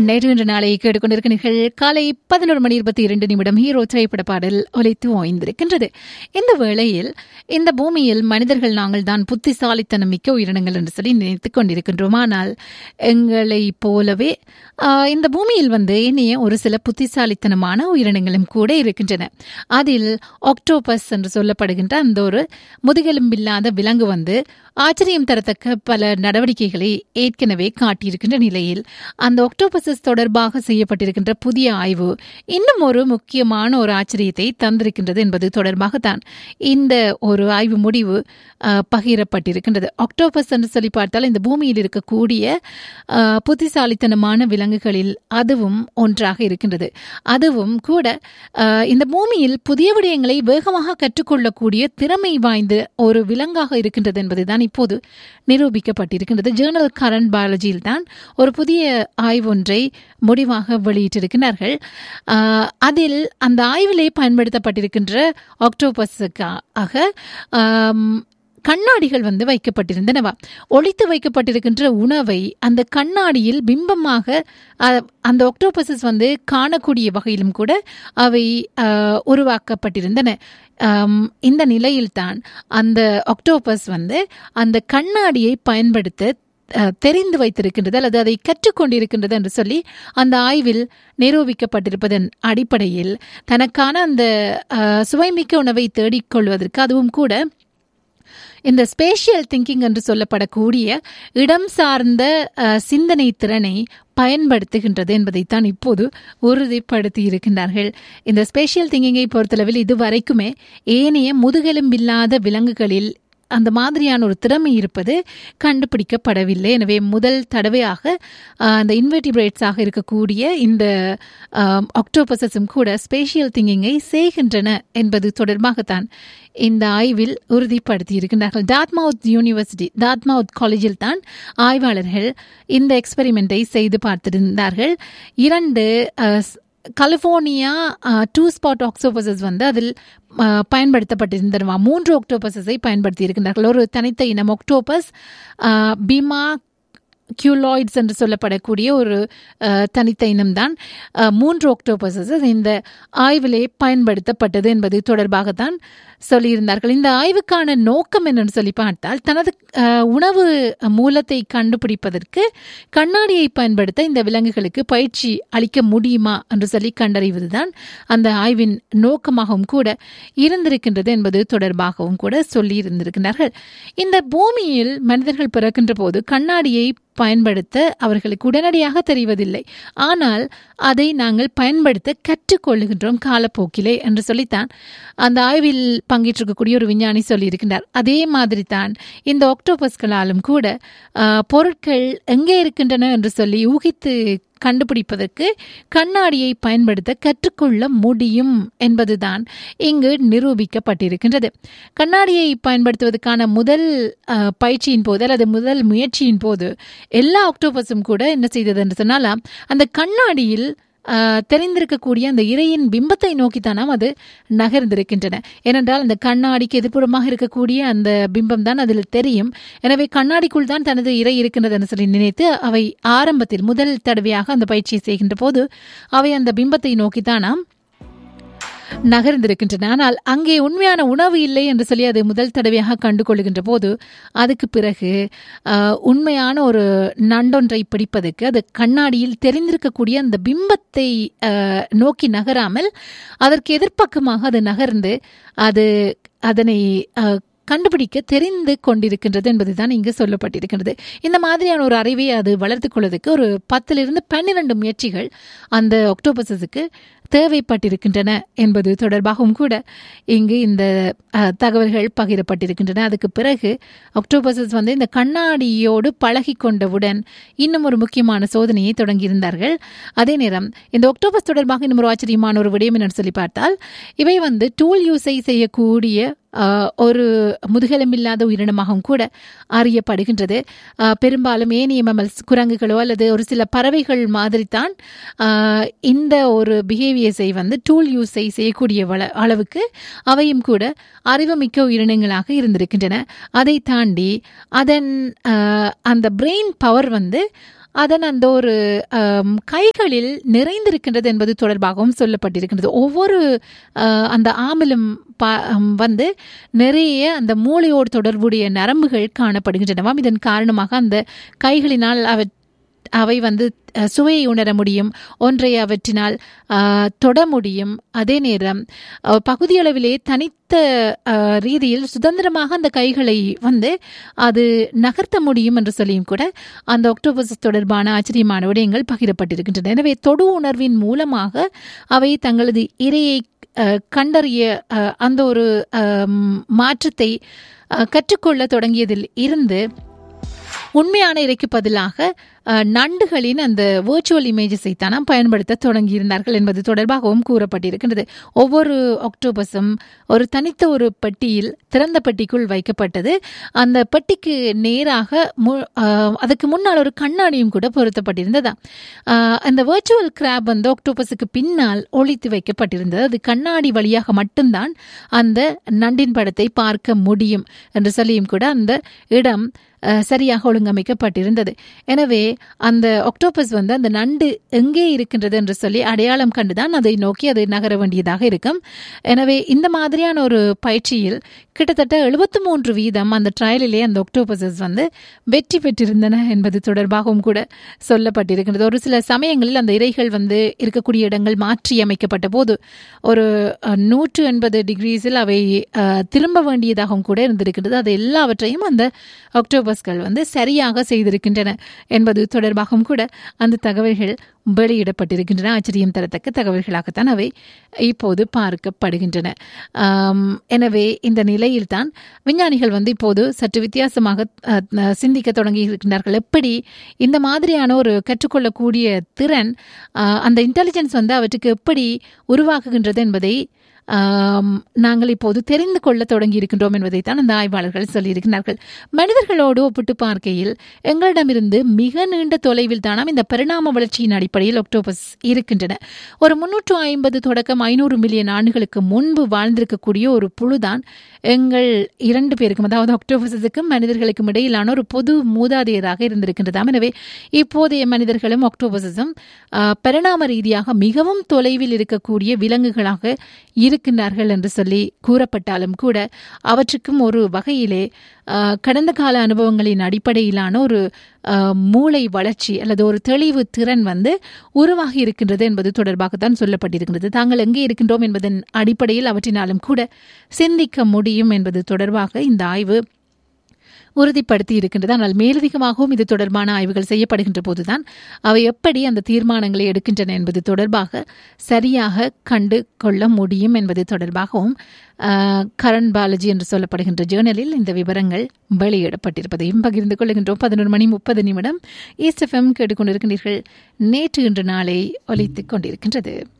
நேற்று இன்று நாளை கேட்டுக்கொண்டிருக்கிறீர்கள் காலை பதினோரு மணி இருபத்தி இரண்டு நிமிடம் ஹீரோ திரைப்பட பாடல் ஒலித்து ஓய்ந்திருக்கின்றது இந்த வேளையில் இந்த பூமியில் மனிதர்கள் நாங்கள் தான் புத்திசாலித்தனம் மிக்க உயிரினங்கள் என்று சொல்லி நினைத்துக் கொண்டிருக்கின்றோம் ஆனால் எங்களை போலவே ஆஹ், இந்த பூமியில் வந்து இனிய ஒரு சில புத்திசாலித்தனமான உயிரினங்களும் கூட இருக்கின்றன அதில் ஆக்டோபஸ் என்று சொல்லப்படுகின்ற அந்த ஒரு முதுகெலும்பில்லாத விலங்கு வந்து ஆச்சரியம் தரத்தக்க பல நடவடிக்கைகளை ஏற்கனவே காட்டியிருக்கின்ற நிலையில் அந்த ஒக்டோபசஸ் தொடர்பாக செய்யப்பட்டிருக்கின்ற புதிய ஆய்வு இன்னும் ஒரு முக்கியமான ஒரு ஆச்சரியத்தை தந்திருக்கின்றது என்பது தொடர்பாகத்தான் இந்த ஒரு ஆய்வு முடிவு அஹ், பகிரப்பட்டிருக்கின்றது ஒக்டோபஸ் என்று சொல்லி பார்த்தால் இந்த பூமியில் இருக்கக்கூடிய அஹ், புத்திசாலித்தனமான விலங்குகளில் அதுவும் ஒன்றாக இருக்கின்றது அதுவும் கூட அஹ், இந்த பூமியில் புதிய விடயங்களை வேகமாக கற்றுக்கொள்ளக்கூடிய திறமை வாய்ந்த ஒரு விலங்காக இருக்கின்றது என்பதுதான் இப்போது நிரூபிக்கப்பட்டிருக்கின்றது ஜேர்னல் கரண்ட் பயாலஜியில் தான் ஒரு புதிய ஆய்வொன்றை முடிவாக வெளியிட்டிருக்கிறார்கள் ஆஹ், அதில் அந்த ஆய்விலே பயன்படுத்தப்பட்டிருக்கின்ற ஆக்டோபஸுக்காக ஆம், கண்ணாடிகள் வந்து வைக்கப்பட்டிருந்தனவா ஒளித்து வைக்கப்பட்டிருக்கின்ற உணவை அந்த கண்ணாடியில் பிம்பமாக அஹ், அந்த ஒக்டோபசஸ் வந்து காணக்கூடிய வகையிலும் கூட அவை அஹ், உருவாக்கப்பட்டிருந்தன ஆம், இந்த நிலையில்தான் அந்த ஒக்டோபஸ் வந்து அந்த கண்ணாடியை பயன்படுத்த அஹ், தெரிந்து வைத்திருக்கின்றது அல்லது அதை கற்றுக்கொண்டிருக்கின்றது என்று சொல்லி அந்த ஆய்வில் நிரூபிக்கப்பட்டிருப்பதன் அடிப்படையில் தனக்கான அந்த அஹ், சுவைமிக்க உணவை தேடிக்கொள்வதற்கு அதுவும் கூட இந்த ஸ்பேஷியல் திங்கிங் என்று சொல்லப்படக்கூடிய இடம் சார்ந்த அஹ், சிந்தனை திறனை பயன்படுத்துகின்றது என்பதைத்தான் இப்போது உறுதிப்படுத்தி இருக்கின்றார்கள் இந்த ஸ்பேஷியல் திங்கிங்கை பொறுத்தளவில் இதுவரைக்குமே ஏனைய முதுகெலும்பில்லாத விலங்குகளில் அந்த மாதிரியான ஒரு திறமை இருப்பது கண்டுபிடிக்கப்படவில்லை எனவே முதல் தடவையாக அஹ், அந்த இன்வெர்டிபிரேட்ஸாக இருக்கக்கூடிய இந்த ஆக்டோபஸஸும் கூட ஸ்பேஷியல் திங்கிங்கை செய்கின்றன என்பது தொடர்பாகத்தான் இந்த ஆய்வில் உறுதிப்படுத்தி இருக்கின்றார்கள் டாட்மவுத் யூனிவர்சிட்டி டாட்மவுத் காலேஜில் தான் ஆய்வாளர்கள் இந்த எக்ஸ்பெரிமெண்ட்டை செய்து பார்த்திருந்தார்கள் இரண்டு அஹ், ஸ்- கலிஃபோர்னியா டூ ஸ்பாட் ஆக்டோபசஸ் வந்து அதில் அஹ், பயன்படுத்தப்பட்டிருந்தனவா மூன்று ஆக்டோபஸஸை பயன்படுத்தி இருக்கின்றார்கள் ஒரு தனித்த இனம் ஆக்டோபஸ் பிமா கியூலாய்ட்ஸ் என்று சொல்லப்படக்கூடிய ஒரு அஹ், தனித்த இனம்தான் அஹ், மூன்று ஆக்டோபஸஸ் இந்த ஆய்விலே பயன்படுத்தப்பட்டது என்பது தொடர்பாகத்தான் சொல்லியிருந்தார்கள் இந்த ஆய்வுக்கான நோக்கம் என்னன்னு சொல்லி பார்த்தால் தனது அஹ், உணவு மூலத்தை கண்டுபிடிப்பதற்கு கண்ணாடியை பயன்படுத்த இந்த விலங்குகளுக்கு பயிற்சி அளிக்க முடியுமா என்று சொல்லி கண்டறிவதுதான் அந்த ஆய்வின் நோக்கமாகவும் கூட இருந்திருக்கின்றது என்பது தொடர்பாகவும் கூட சொல்லி இருந்திருக்கிறார்கள் இந்த பூமியில் மனிதர்கள் பிறக்கின்ற போது கண்ணாடியை பயன்படுத்த அவர்களுக்கு உடனடியாக தெரிவதில்லை ஆனால் அதை நாங்கள் பயன்படுத்த கற்றுக்கொள்ளுகின்றோம் காலப்போக்கிலே என்று சொல்லித்தான் அந்த ஆய்வில் பங்கேற்றிருக்கக்கூடிய ஒரு விஞ்ஞானி சொல்லியிருக்கின்றார் அதே மாதிரி தான் இந்த ஆக்டோபஸ்களாலும் கூட ஆஹ், பொருட்கள் எங்கே இருக்கின்றன என்று சொல்லி ஊகித்து கண்டுபிடிப்பதற்கு கண்ணாடியை பயன்படுத்த கற்றுக்கொள்ள முடியும் என்பதுதான் இங்கு நிரூபிக்கப்பட்டிருக்கின்றது கண்ணாடியை பயன்படுத்துவதற்கான முதல் அஹ், பயிற்சியின் போது அல்லது முதல் முயற்சியின் போது எல்லா ஆக்டோபஸும் கூட என்ன செய்தது என்று சொன்னால் அந்த கண்ணாடியில் அஹ், தெரிந்திருக்கக்கூடிய அந்த இறையின் பிம்பத்தை நோக்கித்தானாம் அது நகர்ந்திருக்கின்றன ஏனென்றால் அந்த கண்ணாடிக்கு எதிர்ப்புறமாக இருக்கக்கூடிய அந்த பிம்பம் தான் அதில் தெரியும் எனவே கண்ணாடிக்குள் தான் தனது இறை இருக்கின்றது என்று சொல்லி நினைத்து அவை ஆரம்பத்தில் முதல் தடவையாக அந்த பயிற்சியை செய்கின்ற போது அவை அந்த பிம்பத்தை நோக்கித்தானாம் நகர்ந்திருக்கின்றன ஆனால் அங்கே உண்மையான உணவு இல்லை என்று சொல்லி அது முதல் தடவையாக கண்டுகொள்ளுகின்ற போது அதுக்கு பிறகு ஆஹ், உண்மையான ஒரு நண்டொன்றை பிடிப்பதற்கு அது கண்ணாடியில் தெரிந்திருக்கக்கூடிய அந்த பிம்பத்தை ஆஹ், நோக்கி நகராமல் அதற்கு எதிர்ப்பக்கமாக அது நகர்ந்து அது அதனை ஆஹ், கண்டுபிடிக்க தெரிந்து கொண்டிருக்கின்றது என்பதுதான் இங்கு சொல்லப்பட்டிருக்கின்றது இந்த மாதிரியான ஒரு அறிவை அது வளர்த்துக் கொள்வதற்கு ஒரு பத்திலிருந்து பன்னிரண்டு முயற்சிகள் அந்த ஒக்டோபஸஸுக்கு தேவைப்பட்டிருக்கின்றன என்பது தொடர்பாகவும் கூட இங்கு இந்த அஹ், தகவல்கள் பகிரப்பட்டிருக்கின்றன அதுக்கு பிறகு ஒக்டோபஸஸ் வந்து இந்த கண்ணாடியோடு பழகி கொண்டவுடன் இன்னும் ஒரு முக்கியமான சோதனையை தொடங்கியிருந்தார்கள் அதே நேரம் இந்த ஒக்டோபஸ் தொடர்பாக இன்னும் ஒரு ஆச்சரியமான ஒரு விடயம் என்னன்னு சொல்லி பார்த்தால் இவை வந்து டூல் யூஸை செய்யக்கூடிய ஆஹ், ஒரு முதுகெலும்பில்லாத உயிரினமாகவும் கூட அறியப்படுகின்றது ஆஹ், பெரும்பாலும் ஏனைய மெமல்ஸ் குரங்குகளோ அல்லது ஒரு சில பறவைகள் மாதிரிதான் ஆஹ், இந்த ஒரு பிஹேவியர்ஸை வந்து டூல் யூஸை செய்யக்கூடிய வள- அளவுக்கு அவையும் கூட அறிவுமிக்க உயிரினங்களாக இருந்திருக்கின்றன அதை தாண்டி அதன் ஆஹ், அந்த பிரெயின் பவர் வந்து அதன் அந்த ஒரு ஆம், கைகளில் நிறைந்திருக்கின்றது என்பது தொடர்பாகவும் சொல்லப்பட்டிருக்கின்றது ஒவ்வொரு ஆ, அந்த ஆமிலும் பா- ஆம், வந்து நிறைய அந்த மூளையோடு தொடர்புடைய நரம்புகள் காணப்படுகின்றனவாம் இதன் காரணமாக அந்த கைகளினால் அவ அவை வந்து அஹ், சுவையை உணர முடியும் ஒன்றை அவற்றினால் ஆஹ், தொட முடியும் அதே நேரம் அஹ், பகுதியளவிலே தனித்த ஆஹ், ரீதியில் சுதந்திரமாக அந்த கைகளை வந்து அது நகர்த்த முடியும் என்று சொல்லியும் கூட அந்த ஒக்டோபஸ் தொடர்பான ஆச்சரியமான விடயங்கள் பகிரப்பட்டிருக்கின்றன எனவே தொடு உணர்வின் மூலமாக அவை தங்களது இரையை அஹ், கண்டறிய அஹ், அந்த ஒரு அம், மாற்றத்தை அஹ், கற்றுக்கொள்ள தொடங்கியதில் இருந்து உண்மையான இறைக்கு பதிலாக அஹ், நண்டுகளின் அந்த வேர்ச்சுவல் இமேஜஸை தானாம் பயன்படுத்த தொடங்கியிருந்தார்கள் என்பது தொடர்பாகவும் கூறப்பட்டிருக்கின்றது ஒவ்வொரு ஒக்டோபஸும் ஒரு தனித்த ஒரு பெட்டியில் திறந்த பெட்டிக்குள் வைக்கப்பட்டது அந்த பெட்டிக்கு நேராக மு- அஹ், அதுக்கு முன்னால் ஒரு கண்ணாடியும் கூட பொருத்தப்பட்டிருந்ததா அஹ், அந்த வேர்ச்சுவல் கிராப் வந்து ஒக்டோபஸுக்கு பின்னால் ஒளித்து வைக்கப்பட்டிருந்தது அது கண்ணாடி வழியாக மட்டும்தான் அந்த நண்டின் படத்தை பார்க்க முடியும் என்று சொல்லியும் கூட அந்த இடம் அஹ், சரியாக ஒழுங்கமைக்கப்பட்டிருந்தது எனவே அந்த ஒக்டோபஸ் வந்து அந்த நண்டு எங்கே இருக்கின்றது என்று சொல்லி அடையாளம் கண்டுதான் அதை நோக்கி அது நகர வேண்டியதாக இருக்கும் எனவே இந்த மாதிரியான ஒரு பயிற்சியில் கிட்டத்தட்ட எழுபத்து மூன்று வீதம் அந்த ட்ரையலிலே அந்த ஒக்டோபஸஸ் வந்து வெற்றி பெற்றிருந்தன என்பது தொடர்பாகவும் கூட சொல்லப்பட்டிருக்கின்றது ஒரு சில சமயங்களில் அந்த இறைகள் வந்து இருக்கக்கூடிய இடங்கள் மாற்றி அமைக்கப்பட்ட போது ஒரு அஹ், நூற்று எண்பது டிகிரிஸில் அவை அஹ், திரும்ப வேண்டியதாகவும் கூட இருந்திருக்கின்றது அது எல்லாவற்றையும் அந்த ஒக்டோபஸ்கள் வந்து சரியாக செய்திருக்கின்றன என்பது தொடர்பாகவும் கூட அந்த தகவல்கள் வெளியிடப்பட்டிருக்கின்றன ஆச்சரியம் தரத்தக்க தகவல்களாகத்தான் அவை இப்போது பார்க்கப்படுகின்றன ஆம், எனவே இந்த நிலையில்தான் விஞ்ஞானிகள் வந்து இப்போது சற்று வித்தியாசமாக அஹ், அஹ், சிந்திக்க தொடங்கி இருக்கின்றார்கள் எப்படி இந்த மாதிரியான ஒரு கற்றுக்கொள்ளக்கூடிய திறன் அஹ், அந்த இன்டெலிஜென்ஸ் வந்து அவற்றுக்கு எப்படி உருவாக்குகின்றது என்பதை ஆம், நாங்கள் இப்போது தெரிந்து கொள்ள தொடங்கி இருக்கின்றோம் என்பதைத்தான் அந்த ஆய்வாளர்கள் சொல்லியிருக்கிறார்கள் மனிதர்களோடு ஒப்பிட்டு பார்க்கையில் எங்களிடமிருந்து மிக நீண்ட தொலைவில் தானாம் இந்த பரிணாம வளர்ச்சியின் அடிப்படையில் ஒக்டோபஸ் இருக்கின்றன ஒரு முன்னூற்று ஐம்பது தொடக்கம் ஐநூறு மில்லியன் ஆண்டுகளுக்கு முன்பு வாழ்ந்திருக்கக்கூடிய ஒரு புழுதான் எங்கள் இரண்டு பேருக்கும் அதாவது ஒக்டோபஸுக்கும் மனிதர்களுக்கும் இடையிலான ஒரு பொது மூதாதையராக இருந்திருக்கின்றதாம் எனவே இப்போதைய மனிதர்களும் ஒக்டோபஸும் பரிணாம ரீதியாக மிகவும் தொலைவில் இருக்கக்கூடிய விலங்குகளாக இருக்கின்றார்கள் என்று சொல்லி கூறப்பட்டாலும் கூட அவற்றுக்கும் ஒரு வகையிலே ஆஹ், கடந்த கால அனுபவங்களின் அடிப்படையிலான ஒரு ஆஹ், மூளை வளர்ச்சி அல்லது ஒரு தெளிவு திறன் வந்து உருவாகி இருக்கின்றது என்பது தொடர்பாகத்தான் சொல்லப்பட்டிருக்கின்றது தாங்கள் எங்கே இருக்கின்றோம் என்பதன் அடிப்படையில் அவற்றினாலும் கூட சிந்திக்க முடியும் என்பது தொடர்பாக இந்த ஆய்வு உறுதிப்படுத்தி இருக்கின்றது ஆனால் மேலதிகமாகவும் இது தொடர்பான ஆய்வுகள் செய்யப்படுகின்ற போதுதான் அவை எப்படி அந்த தீர்மானங்களை எடுக்கின்றன என்பது தொடர்பாக சரியாக கண்டு கொள்ள முடியும் என்பது தொடர்பாகவும் கரண் பாலாஜி என்று சொல்லப்படுகின்ற ஜேர்னலில் இந்த விவரங்கள் வெளியிடப்பட்டிருப்பதையும் பகிர்ந்து கொள்ளுகின்றோம் பதினொரு மணி முப்பது நிமிடம் ஈஸ்ட் எஃப்எம் கேட்டுக்கொண்டிருக்கின்றீர்கள் நேற்று இன்று நாளை ஒலித்துக் கொண்டிருக்கின்றது